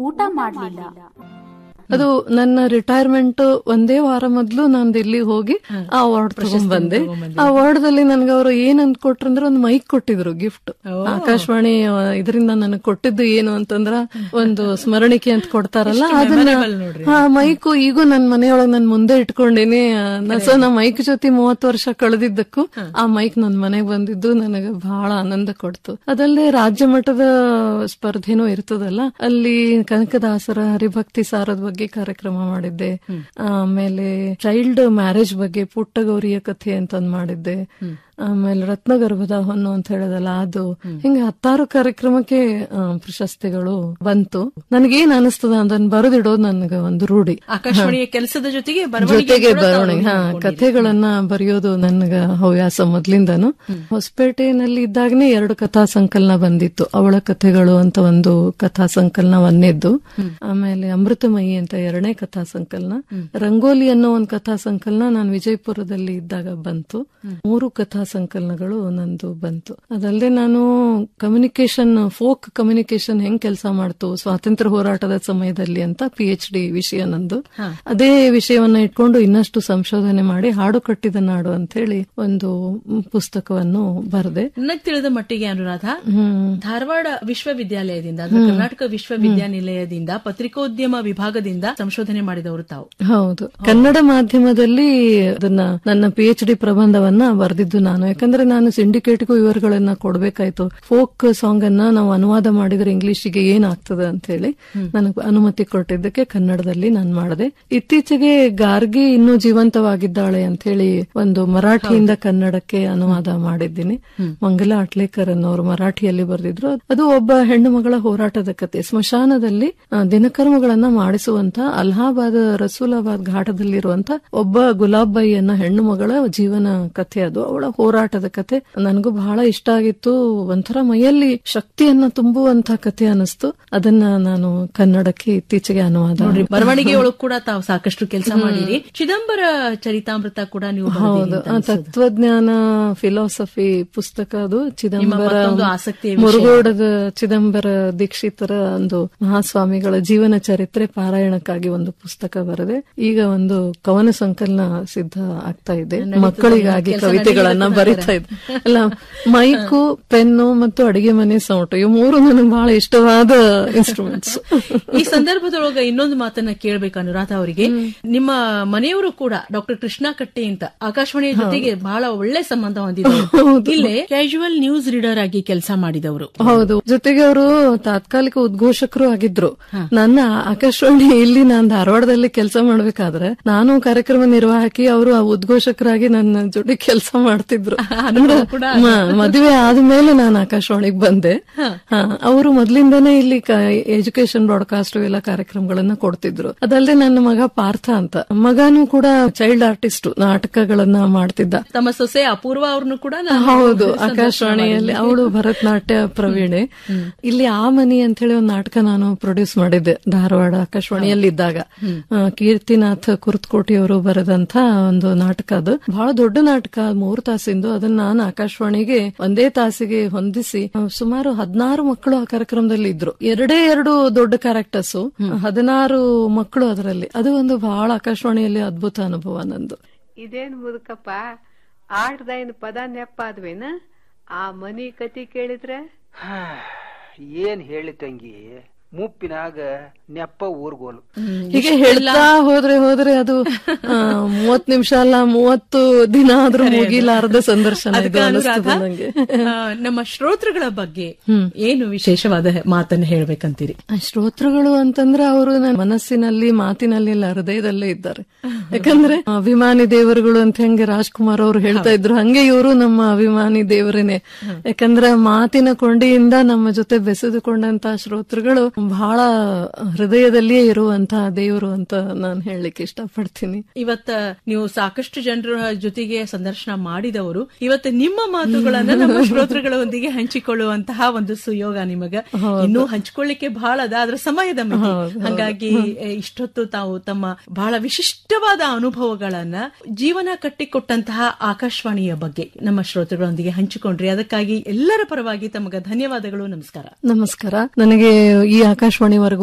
ಊಟ ಮಾಡ್ಲಿಲ್ಲ ಅದು ನನ್ನ ರಿಟೈರ್ಮೆಂಟ್ ಒಂದೇ ವಾರ ಮೊದ್ಲು ನಾನು ದಿಲ್ಲಿಗೆ ಹೋಗಿ ಆ ಅವಾರ್ಡ್ ತಗೊಂಡ್ ಬಂದೆ ಆ ಅವಾರ್ಡ್ ದಲ್ಲಿ ನನ್ಗೆ ಅವರು ಏನ್ ಅಂದ್ಕೊಟ್ರು ಅಂದ್ರೆ ಒಂದು ಮೈಕ್ ಕೊಟ್ಟಿದ್ರು ಗಿಫ್ಟ್ ಆಕಾಶವಾಣಿ ಇದರಿಂದ ನನಗೆ ಕೊಟ್ಟಿದ್ದು ಏನು ಅಂತಂದ್ರ ಒಂದು ಸ್ಮರಣಿಕೆ ಅಂತ ಕೊಡ್ತಾರಲ್ಲ ಅದನ್ನ ಹಾ ಮೈಕು ಈಗೂ ನನ್ ಮನೆಯೊಳಗ್ ನನ್ ಮುಂದೆ ಇಟ್ಕೊಂಡೇನಿ ಸೊ ನಾ ಮೈಕ್ ಜೊತೆ ಮೂವತ್ತು ವರ್ಷ ಕಳೆದಿದ್ದಕ್ಕೂ ಆ ಮೈಕ್ ನನ್ ಮನೆಗ್ ಬಂದಿದ್ದು ನನಗೆ ಬಹಳ ಆನಂದ ಕೊಡ್ತು ಅದಲ್ಲದೆ ರಾಜ್ಯ ಮಟ್ಟದ ಸ್ಪರ್ಧೆನೂ ಇರ್ತದಲ್ಲ ಅಲ್ಲಿ ಕನಕದಾಸರ ಹರಿಭಕ್ತಿ ಸಾರದ ಬಗ್ಗೆ ಕಾರ್ಯಕ್ರಮ ಮಾಡಿದ್ದೆ ಆಮೇಲೆ ಚೈಲ್ಡ್ ಮ್ಯಾರೇಜ್ ಬಗ್ಗೆ ಪುಟ್ಟಗೌರಿಯ ಕಥೆ ಅಂತ ಒಂದ್ ಮಾಡಿದ್ದೆ ಆಮೇಲೆ ರತ್ನಗರ್ಭದ ಹೊನ್ನು ಅಂತ ಹೇಳದಲ್ಲ ಅದು ಹಿಂಗೆ ಹತ್ತಾರು ಕಾರ್ಯಕ್ರಮಕ್ಕೆ ಆ, ಪ್ರಶಸ್ತಿಗಳು ಬಂತು ನನಗೇನ್ ಅನಿಸ್ತದ ಅದನ್ನ ಬರೆದಿಡೋದು ನನ್ಗೆ ಒಂದು ರೂಢಿ ಆಕಾಶವಾಣಿಯ ಕೆಲಸದ ಜೊತೆಗೆ ಬರವಣಿಗೆ ಜೊತೆಗೆ ಕೂಡ ತಾವು ಬರವಣಿಗೆ ಹಾ ಕಥೆಗಳನ್ನ ಬರೆಯೋದು ನನ್ಗ ಹವ್ಯಾಸ ಮೊದ್ಲಿಂದನು ಹೊಸಪೇಟೆನಲ್ಲಿ ಇದ್ದಾಗನೇ ಎರಡು ಕಥಾ ಸಂಕಲನ ಬಂದಿತ್ತು ಅವಳ ಕಥೆಗಳು ಅಂತ ಒಂದು ಕಥಾ ಸಂಕಲನ ಒಂದೇದ್ದು ಆಮೇಲೆ ಅಮೃತಮಯಿ ಅಂತ ಎರಡನೇ ಕಥಾ ಸಂಕಲನ ರಂಗೋಲಿ ಅನ್ನೋ ಒಂದು ಕಥಾ ಸಂಕಲನ ನಾನು ವಿಜಯಪುರದಲ್ಲಿ ಇದ್ದಾಗ ಬಂತು ಮೂರು ಕಥಾ ಸಂಕಲನಗಳು ನಂದು ಬಂತು ಅದಲ್ಲದೆ ನಾನು ಕಮ್ಯುನಿಕೇಶನ್ ಫೋಕ್ ಕಮ್ಯುನಿಕೇಶನ್ ಹೆಂಗ್ ಕೆಲಸ ಮಾಡ್ತು ಸ್ವಾತಂತ್ರ್ಯ ಹೋರಾಟದ ಸಮಯದಲ್ಲಿ ಅಂತ ಪಿ ಎಚ್ ಡಿ ವಿಷಯ ನಂದು ಅದೇ ವಿಷಯವನ್ನ ಇಟ್ಕೊಂಡು ಇನ್ನಷ್ಟು ಸಂಶೋಧನೆ ಮಾಡಿ ಹಾಡು ಕಟ್ಟಿದ ನಾಡು ಅಂತ ಹೇಳಿ ಒಂದು ಪುಸ್ತಕವನ್ನು ಬರೆದೆ ನನಗ್ ತಿಳಿದ ಮಟ್ಟಿಗೆ ಅನುರಾಧ ಹ್ಮ್ ಧಾರವಾಡ ವಿಶ್ವವಿದ್ಯಾಲಯದಿಂದ ಅಂದ್ರೆ ಕರ್ನಾಟಕ ವಿಶ್ವವಿದ್ಯಾನಿಲಯದಿಂದ ಪತ್ರಿಕೋದ್ಯಮ ವಿಭಾಗದಿಂದ ಸಂಶೋಧನೆ ಮಾಡಿದವರು ತಾವು ಹೌದು ಕನ್ನಡ ಮಾಧ್ಯಮದಲ್ಲಿ ಅದನ್ನ ನನ್ನ ಪಿ ಎಚ್ ಡಿ ಪ್ರಬಂಧವನ್ನ ಬರೆದಿದ್ದು ನಾನು ಯಾಕಂದ್ರೆ ನಾನು ಸಿಂಡಿಕೇಟ್ಗೂ ವಿವರಗಳನ್ನ ಕೊಡ್ಬೇಕಾಯ್ತು ಫೋಕ್ ಸಾಂಗ್ ಅನ್ನ ನಾವು ಅನುವಾದ ಮಾಡಿದ್ರೆ ಇಂಗ್ಲಿಷಿಗೆ ಏನಾಗ್ತದೆ ಅಂತ ಹೇಳಿ ನನಗೆ ಅನುಮತಿ ಕೊಟ್ಟಿದ್ದಕ್ಕೆ ಕನ್ನಡದಲ್ಲಿ ನಾನು ಮಾಡಿದೆ ಇತ್ತೀಚೆಗೆ ಗಾರ್ಗಿ ಇನ್ನೂ ಜೀವಂತವಾಗಿದ್ದಾಳೆ ಅಂತ ಹೇಳಿ ಒಂದು ಮರಾಠಿಯಿಂದ ಕನ್ನಡಕ್ಕೆ ಅನುವಾದ ಮಾಡಿದ್ದೀನಿ ಮಂಗಲ ಅಟ್ಲೇಕರ್ ಅನ್ನೋರು ಮರಾಠಿಯಲ್ಲಿ ಬರೆದಿದ್ರು ಅದು ಒಬ್ಬ ಹೆಣ್ಣು ಮಗಳ ಹೋರಾಟದ ಕತೆ ಸ್ಮಶಾನದಲ್ಲಿ ಆ, ದಿನಕರ್ಮಗಳನ್ನ ಮಾಡಿಸುವಂತ ಅಲಹಾಬಾದ್ ರಸೂಲಾಬಾದ್ ಘಾಟದಲ್ಲಿರುವಂತ ಒಬ್ಬ ಗುಲಾಬಾಯಿ ಅನ್ನೋ ಹೆಣ್ಣು ಮಗಳ ಜೀವನ ಕಥೆ ಅದು ಅವಳ ಹೋರಾಟದ ಕತೆ ನನಗೂ ಬಹಳ ಇಷ್ಟ ಆಗಿತ್ತು ಒಂಥರ ಮೈಯಲ್ಲಿ ಶಕ್ತಿಯನ್ನ ತುಂಬುವಂತ ಕಥೆ ಅನಿಸ್ತು ಅದನ್ನ ನಾನು ಕನ್ನಡಕ್ಕೆ ಇತ್ತೀಚೆಗೆ ಅನುವಾದ ನೋಡ್ರಿ ಬರವಣಿಗೆ ಒಳಗ್ ಕೂಡ ತಾವು ಸಾಕಷ್ಟು ಕೆಲಸ ಮಾಡಿರಿ ಚಿದಂಬರ ಚರಿತಾಮೃತ ಕೂಡ ನೀವು ಬರೆದಿರಿ ಹೌದು ಅಂತ ಆ ಅನ್ಸುತ್ತೆ. ತತ್ವಜ್ಞಾನ ಫಿಲಾಸಫಿ ಪುಸ್ತಕ ಅದು ಚಿದಂಬರ ಮತ್ತೊಂದು ಆಸಕ್ತಿಯ ವಿಷಯ. ಮುರುಗೋಡದ ಚಿದಂಬರ ದೀಕ್ಷಿತರ ಒಂದು ಮಹಾಸ್ವಾಮಿಗಳ ಜೀವನ ಚರಿತ್ರೆ ಪಾರಾಯಣಕ್ಕಾಗಿ ಒಂದು ಪುಸ್ತಕ ಬರೆದೆ ಈಗ ಒಂದು ಕವನ ಸಂಕಲನ ಸಿದ್ಧ ಆಗ್ತಾ ಇದೆ ಮಕ್ಕಳಿಗಾಗಿ ಕವಿತೆಗಳನ್ನ ಬರಿತಾ ಇದೆ ಅಲ್ಲ ಮೈಕು ಪೆನ್ನು ಮತ್ತು ಅಡಿಗೆ ಮನೆ ಸೌಟು ಇವು ಮೂರು ನನಗೆ ಬಹಳ ಇಷ್ಟವಾದ ಇನ್ಸ್ಟ್ರೂಮೆಂಟ್ಸ್ ಈ ಸಂದರ್ಭದೊಳಗ ಇನ್ನೊಂದು ಮಾತನ್ನ ಕೇಳ್ಬೇಕು ಅನುರಾಧ ಅವರಿಗೆ ನಿಮ್ಮ ಮನೆಯವರು ಕೂಡ ಡಾಕ್ಟರ್ ಕೃಷ್ಣ ಕಟ್ಟೆ ಅಂತ ಆಕಾಶವಾಣಿಯ ಜೊತೆಗೆ ಬಹಳ ಒಳ್ಳೆ ಸಂಬಂಧ ಹೊಂದಿದವರು ಇಲ್ಲೇ ಕ್ಯಾಶುವಲ್ ನ್ಯೂಸ್ ರೀಡರ್ ಆಗಿ ಕೆಲಸ ಮಾಡಿದವರು ಹೌದು ಜೊತೆಗೆ ಅವರು ತಾತ್ಕಾಲಿಕ ಉದ್ಘೋಷಕರು ಆಗಿದ್ರು ನನ್ನ ಆಕಾಶವಾಣಿ ಇಲ್ಲಿ ನಾನು ಧಾರವಾಡದಲ್ಲಿ ಕೆಲಸ ಮಾಡ್ಬೇಕಾದ್ರೆ ನಾನು ಕಾರ್ಯಕ್ರಮ ನಿರ್ವಾಹಕಿ ಅವರು ಆ ಉದ್ಘೋಷಕರಾಗಿ ನನ್ನ ಜೊತೆ ಕೆಲಸ ಮಾಡ್ತಿದ್ರು ಅಂದ್ರೆ ಮ- ಮದುವೆ ಆದ್ಮೇಲೆ ನಾನು ಆಕಾಶವಾಣಿಗೆ ಬಂದೆ ಅವರು ಮೊದ್ಲಿಂದಾನೇ ಇಲ್ಲಿ ಎಜುಕೇಶನ್ ಬ್ರಾಡ್ಕಾಸ್ಟ್ ಎಲ್ಲ ಕಾರ್ಯಕ್ರಮಗಳನ್ನ ಕೊಡ್ತಿದ್ರು ಅದಲ್ಲದೆ ನನ್ನ ಮಗ ಪಾರ್ಥ ಅಂತ ಮಗನೂ ಕೂಡ ಚೈಲ್ಡ್ ಆರ್ಟಿಸ್ಟ್ ನಾಟಕಗಳನ್ನ ಮಾಡ್ತಿದ್ದ ತಮ್ಮ ಸೊಸೆ ಅಪೂರ್ವ ಅವ್ರನ್ನು ಕೂಡ ನಾನು ಹೌದು ಸಂದರ್ಶನ ಆಕಾಶವಾಣಿಯಲ್ಲಿ ಅವಳು ಭರತನಾಟ್ಯ ಪ್ರವೀಣೆ ಇಲ್ಲಿ ಆ ಮನಿ ಅಂತ ಹೇಳಿ ಒಂದು ನಾಟಕ ನಾನು ಪ್ರೊಡ್ಯೂಸ್ ಮಾಡಿದ್ದೆ ಧಾರವಾಡ ಆಕಾಶವಾಣಿಯಲ್ಲಿ ಇದ್ದಾಗ ಆ, ಕೀರ್ತಿನಾಥ್ ಕುರ್ತಕೋಟಿ ಅವರು ಬರೆದಂತ ಒಂದು ನಾಟಕ ಅದು ಬಹಳ ದೊಡ್ಡ ನಾಟಕ ಮೂರು ತಾಸಿಂದು ಅದನ್ನ ನಾನು ಆಕಾಶವಾಣಿಗೆ ಒಂದೇ ತಾಸಿಗೆ ಹೊಂದಿಸಿ ಆ, ಸುಮಾರು ಹದಿನಾರು ಮಕ್ಕಳು ಆ ಕಾರ್ಯಕ್ರಮದಲ್ಲಿ ಇದ್ರು ಎರಡೇ ಎರಡು ದೊಡ್ಡ ಕ್ಯಾರೆಕ್ಟರ್ಸ್ ಹದಿನಾರು ಮಕ್ಕಳು ಅದರಲ್ಲಿ ಅದು ಒಂದು ಬಹಳ ಆಕಾಶವಾಣಿಯಲ್ಲಿ ಅದ್ಭುತ ಅನುಭವ ನಂದು ಇದೇನ್ ಮುದುಕಪ್ಪ ಆಟದ ಪದ ನೆಪ್ಪಾದ್ವೇನ ಆ ಮನಿ ಕತಿ ಕೇಳಿದ್ರೆ ಹಾ, ಏನ್ ಹೇಳಿ ತಂಗಿ ಮುಪ್ಪಿನಾಗ ನೆಪ್ಪ ಊರ್ಗೋಲು ಹೀಗೆ ಹೇಳ್ತಾ ಹೋದ್ರೆ ಹೋದ್ರೆ ಅದು ಆ, ಮೂವತ್ ನಿಮಿಷ ಅಲ್ಲ ಮೂವತ್ತು ದಿನ ಆದ್ರೂ ಮುಗಿಲಾರದ ಸಂದರ್ಶನ ಇದು ಅದಕ್ಕೆ ಅನುರಾಧ ಅನಿಸ್ತದೆ ನಂಗೆ ಆ, ನಮ್ಮ ಶ್ರೋತೃಗಳ ಬಗ್ಗೆ ಏನು ವಿಶೇಷವಾದ ಮಾತನ್ನ ಹೇಳ್ಬೇಕಂತೀರಿ ಆ ಶ್ರೋತೃಗಳು ಅಂತಂದ್ರೆ ಅವರು ನನ್ನ ಮನಸ್ಸಿನಲ್ಲಿ ಮಾತಿನಲ್ಲಿ ಎಲ್ಲ ಹೃದಯದಲ್ಲೇ ಇದ್ದಾರೆ ಯಾಕಂದ್ರೆ ಅಭಿಮಾನಿ ದೇವರುಗಳು ಅಂತ ಹೆಂಗೆ ರಾಜ್ಕುಮಾರ್ ಅವರು ಹೇಳ್ತಾ ಇದ್ರು ಹಂಗೆ ಇವರು ನಮ್ಮ ಅಭಿಮಾನಿ ದೇವರೇನೆ ಯಾಕಂದ್ರೆ ಮಾತಿನ ಕೊಂಡಿಯಿಂದ ನಮ್ಮ ಜೊತೆ ಬೆಸೆದುಕೊಂಡಂತ ಶ್ರೋತೃಗಳು ಬಹಳ ಹೃದಯದಲ್ಲಿಯೇ ಇರುವಂತಹ ದೇವರು ಅಂತ ನಾನು ಹೇಳಲಿಕ್ಕೆ ಇಷ್ಟಪಡ್ತೀನಿ ಇವತ್ತ ನೀವು ಸಾಕಷ್ಟು ಜನರ ಜೊತೆಗೆ ಸಂದರ್ಶನ ಮಾಡಿದವರು ಇವತ್ತು ನಿಮ್ಮ ಮಾತುಗಳನ್ನ ನಮ್ಮ ಶ್ರೋತೃಗಳೊಂದಿಗೆ ಹಂಚಿಕೊಳ್ಳುವಂತಹ ಒಂದು ಸುಯೋಗ ನಿಮಗ ಇನ್ನೂ ಹಂಚಿಕೊಳ್ಳಿಕ್ಕೆ ಬಹಳ ಅದ ಆದ್ರೆ ಸಮಯದ ಮಿತಿ ಹಾಗಾಗಿ ಎ, ಇಷ್ಟೊತ್ತು ತಾವು ತಮ್ಮ ಬಹಳ ವಿಶಿಷ್ಟವಾದ ಅನುಭವಗಳನ್ನ ಜೀವನ ಕಟ್ಟಿಕೊಟ್ಟಂತಹ ಆಕಾಶವಾಣಿಯ ಬಗ್ಗೆ ನಮ್ಮ ಶ್ರೋತೃಗಳೊಂದಿಗೆ ಹಂಚಿಕೊಂಡ್ರಿ ಅದಕ್ಕಾಗಿ ಎಲ್ಲರ ಪರವಾಗಿ ತಮಗ ಧನ್ಯವಾದಗಳು ನಮಸ್ಕಾರ ನಮಸ್ಕಾರ ನನಗೆ ಈ ಆಕಾಶವಾಣಿವರೆಗೂ